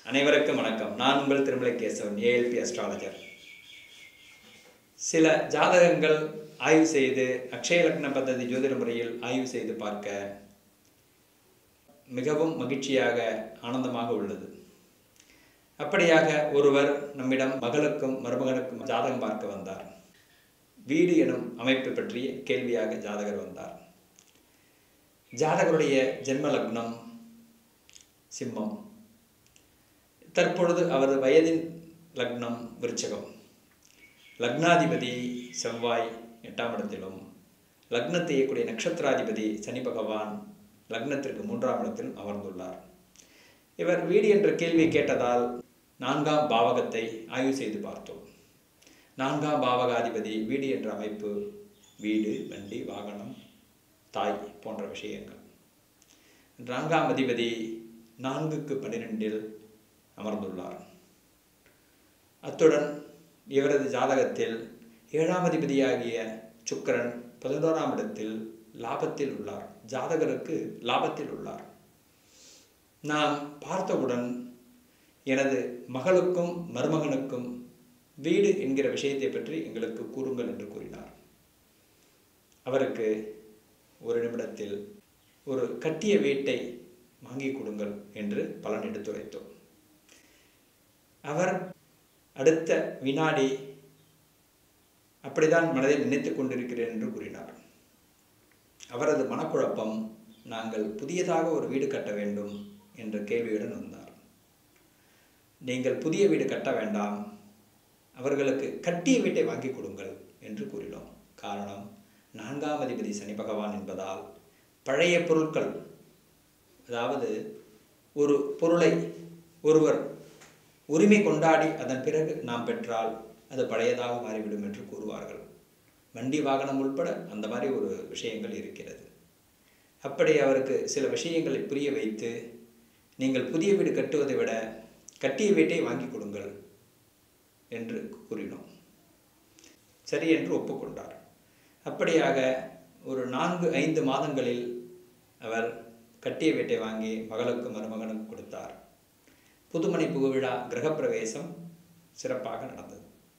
அனைவருக்கும் வணக்கம் நான் உங்கள் திருமலை கேசவன் ஏஎல்பி அஸ்ட்ராலஜர் சில ஜாதகங்கள் ஆய்வு செய்து அக்ஷய லக்ன பദ്ധதி ஜோதிட முறையில் ஆய்வு செய்து பார்க்க மிகவும் மகிழ்ச்சியாக ஆனந்தமாக உள்ளது அப்படியாக ஒருவர் நம்மிடம் மகளுக்கும் மருமகனுக்கும் ஜாதகம் பார்க்க வந்தார் வீடு எனும் அமைப்பு பற்றிய கேள்வியாக ஜாதகர் வந்தார் ஜாதகருடைய ஜென்ம லக்னம் சிம்மம் தற்பொழுது அவரது வயதின் லக்னம் விருச்சகம் லக்னாதிபதி செவ்வாய் எட்டாம் இடத்திலும் லக்னத்தை இயக்கூடிய நட்சத்திராதிபதி சனி பகவான் லக்னத்திற்கு மூன்றாம் இடத்திலும் அமர்ந்துள்ளார் இவர் வீடு என்ற கேள்வி கேட்டதால் நான்காம் பாவகத்தை ஆய்வு செய்து பார்த்தோம் நான்காம் பாவகாதிபதி வீடு என்ற அமைப்பு வீடு வண்டி வாகனம் தாய் போன்ற விஷயங்கள் நான்காம் அதிபதி நான்குக்கு பன்னிரெண்டில் அமர்ந்துள்ளார் அத்துடன் இவரது ஜாதகத்தில் ஏழாம் அதிபதியாகிய சுக்கரன் பதினோராம் இடத்தில் லாபத்தில் உள்ளார் ஜாதகருக்கு லாபத்தில் உள்ளார் நான் பார்த்தவுடன் எனது மகளுக்கும் மருமகனுக்கும் வீடு என்கிற விஷயத்தை பற்றி எங்களுக்கு கூறுங்கள் என்று கூறினார் அவருக்கு ஒரு நிமிடத்தில் ஒரு கட்டிய வீட்டை வாங்கி கொடுங்கள் என்று பலன் எடுத்துரைத்தோம் அவர் அடுத்த வினாடி அப்படிதான் மனதில் நினைத்து கொண்டிருக்கிறேன் என்று கூறினார் அவரது மனக்குழப்பம் நாங்கள் புதியதாக ஒரு வீடு கட்ட வேண்டும் என்ற கேள்வியுடன் வந்தார் நீங்கள் புதிய வீடு கட்ட வேண்டாம் அவர்களுக்கு கட்டிய வீட்டை வாங்கி கொடுங்கள் என்று கூறினோம் காரணம் நான்காம் அதிபதி சனி பகவான் என்பதால் பழைய பொருட்கள் அதாவது ஒரு பொருளை ஒருவர் உரிமை கொண்டாடி அதன் பிறகு நாம் பெற்றால் அது பழையதாக மாறிவிடும் என்று கூறுவார்கள் வண்டி வாகனம் உட்பட அந்த மாதிரி ஒரு விஷயங்கள் இருக்கிறது அப்படி அவருக்கு சில விஷயங்களை புரிய வைத்து நீங்கள் புதிய வீடு கட்டுவதை விட கட்டிய வீட்டை வாங்கி கொடுங்கள் என்று கூறினோம் சரி என்று ஒப்புக்கொண்டார் அப்படியாக ஒரு நான்கு ஐந்து மாதங்களில் அவர் கட்டிய வீட்டை வாங்கி மகளுக்கு மருமகனுக்கு கொடுத்தார் புதுமனை புகுவிழா கிரகப்பிரவேசம் சிறப்பாக நடந்தது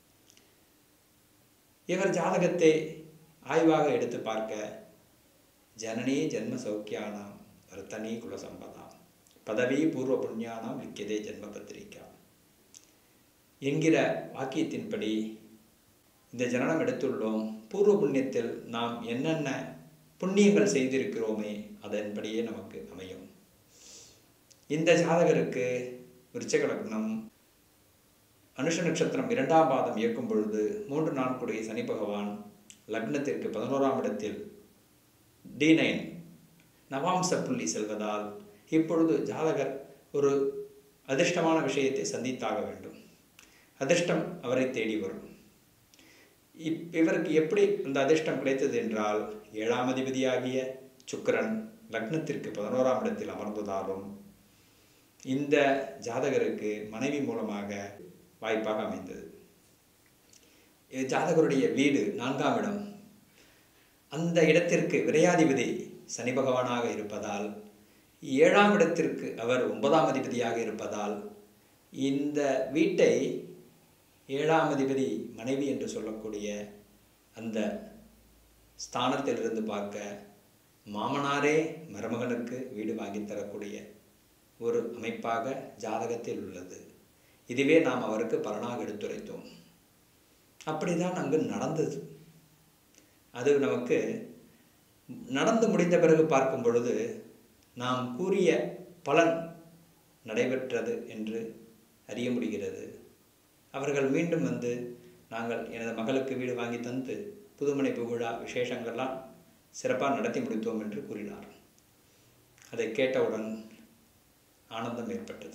இவர் ஜாதகத்தை ஆய்வாக எடுத்து பார்க்க ஜனனி ஜென்ம சௌக்கியானாம் வர்த்தனி குலசம்பதாம் பதவி பூர்வ புண்ணியானாம் லிக்கியதே ஜென்ம பத்திரிகா என்கிற வாக்கியத்தின்படி இந்த ஜனனம் எடுத்துள்ளோம் பூர்வ புண்ணியத்தில் நாம் என்னென்ன புண்ணியங்கள் செய்திருக்கிறோமே அதன்படியே நமக்கு அமையும் இந்த ஜாதகருக்கு விருச்சக லக்னம் அனுஷ நட்சத்திரம் இரண்டாம் பாதம் இயக்கும் பொழுது மூன்று நான்குடைய சனி பகவான் லக்னத்திற்கு பதினோராம் இடத்தில் டி நைன் நவாம்ச புள்ளி செல்வதால் இப்பொழுது ஜாதகர் ஒரு அதிர்ஷ்டமான விஷயத்தை சந்தித்தாக வேண்டும் அதிர்ஷ்டம் அவரை தேடி வரும் இப் இவருக்கு எப்படி அந்த அதிர்ஷ்டம் கிடைத்தது என்றால் ஏழாம் அதிபதியாகிய சுக்கரன் லக்னத்திற்கு பதினோராம் இடத்தில் அமர்ந்ததாலும் இந்த ஜாதகருக்கு மனைவி மூலமாக வாய்ப்பாக அமைந்தது ஜாதகருடைய வீடு நான்காம் இடம் அந்த இடத்திற்கு விரையாதிபதி சனி பகவானாக இருப்பதால் ஏழாம் இடத்திற்கு அவர் ஒன்பதாம் அதிபதியாக இருப்பதால் இந்த வீட்டை ஏழாம் அதிபதி மனைவி என்று சொல்லக்கூடிய அந்த ஸ்தானத்திலிருந்து பார்க்க மாமனாரே மருமகனுக்கு வீடு வாங்கி தரக்கூடிய ஒரு அமைப்பாக ஜாதகத்தில் உள்ளது இதுவே நாம் அவருக்கு பலனாக எடுத்துரைத்தோம் அப்படிதான் அங்கு நடந்தது அது நமக்கு நடந்து முடிந்த பிறகு பார்க்கும் பொழுது நாம் கூறிய பலன் நடைபெற்றது என்று அறிய முடிகிறது அவர்கள் மீண்டும் வந்து நாங்கள் எனது மகளுக்கு வீடு வாங்கி தந்து புதுமனை புகழா விசேஷங்கள்லாம் சிறப்பாக நடத்தி முடித்தோம் என்று கூறினார் அதை கேட்டவுடன் ஆனந்தம் ஏற்பட்டது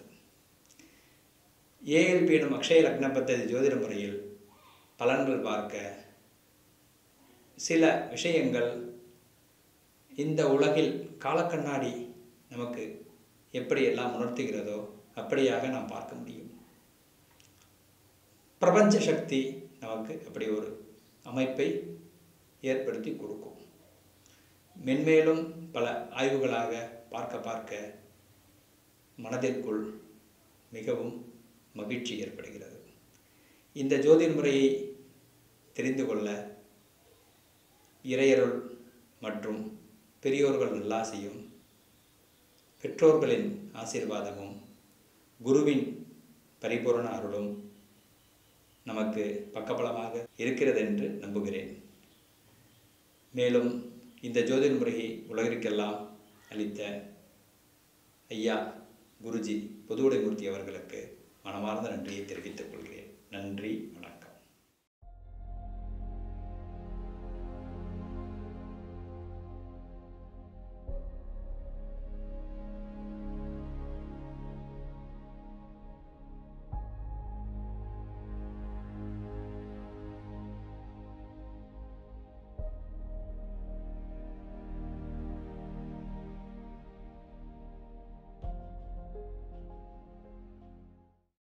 ஏஎல்பி எனும் அக்ஷய லக்ன பத்ததி ஜோதிட முறையில் பலன்கள் பார்க்க சில விஷயங்கள் இந்த உலகில் காலக்கண்ணாடி நமக்கு எப்படி எல்லாம் உணர்த்துகிறதோ அப்படியாக நாம் பார்க்க முடியும் பிரபஞ்ச சக்தி நமக்கு அப்படி ஒரு அமைப்பை ஏற்படுத்தி கொடுக்கும் மென்மேலும் பல ஆய்வுகளாக பார்க்க பார்க்க மனதிற்குள் மிகவும் மகிழ்ச்சி ஏற்படுகிறது இந்த ஜோதிட முறையை தெரிந்து கொள்ள இறையருள் மற்றும் பெரியோர்கள் நல்லாசையும் பெற்றோர்களின் ஆசீர்வாதமும் குருவின் பரிபூரண அருளும் நமக்கு பக்கபலமாக இருக்கிறது என்று நம்புகிறேன் மேலும் இந்த ஜோதிட முறையை உலகிற்கெல்லாம் அளித்த ஐயா குருஜி பொதுவுடைமூர்த்தி அவர்களுக்கு மனமார்ந்த நன்றியை தெரிவித்துக் கொள்கிறேன் நன்றி